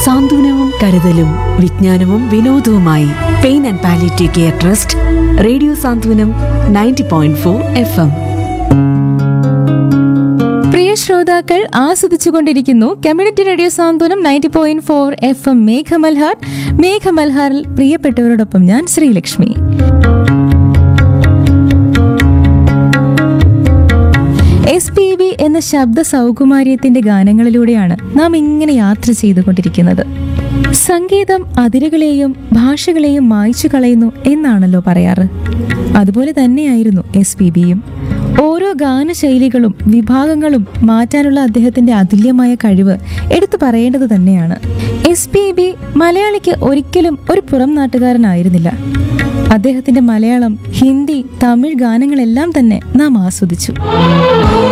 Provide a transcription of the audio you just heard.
സാന്ത്വനവും കരുതലും വിജ്ഞാനവും വിനോദവുമായി pain and palliative care trust radio Santhwanam ninety point four F M പ്രിയ ശ്രോതാക്കൾ ആസ്വദിച്ചുകൊണ്ടിരിക്കുന്നു community radio Santhwanam ninety point four F M Meghamalhar മേഘമൽഹാറിൽ പ്രിയപ്പെട്ടവരോടൊപ്പം ഞാൻ ശ്രീലക്ഷ്മി എസ് പി ബി എന്ന ശബ്ദ സൗകുമാര്യത്തിന്റെ ഗാനങ്ങളിലൂടെയാണ് നാം ഇങ്ങനെ യാത്ര ചെയ്തുകൊണ്ടിരിക്കുന്നത് സംഗീതം അതിരുകളെയും ഭാഷകളെയും മായ്ച്ചു കളയുന്നു എന്നാണല്ലോ പറയാറ് അതുപോലെ തന്നെയായിരുന്നു എസ് പി ബിയും ഓരോ ഗാനശൈലികളും വിഭാഗങ്ങളും മാറ്റാനുള്ള അദ്ദേഹത്തിന്റെ അതുല്യമായ കഴിവ് എടുത്തു പറയേണ്ടത് തന്നെയാണ് എസ് പി ബി മലയാളിക്ക് ഒരിക്കലും ഒരു പുറം നാട്ടുകാരനായിരുന്നില്ല അദ്ദേഹത്തിന്റെ മലയാളം ഹിന്ദി തമിഴ് ഗാനങ്ങളെല്ലാം തന്നെ നാം ആസ്വദിച്ചു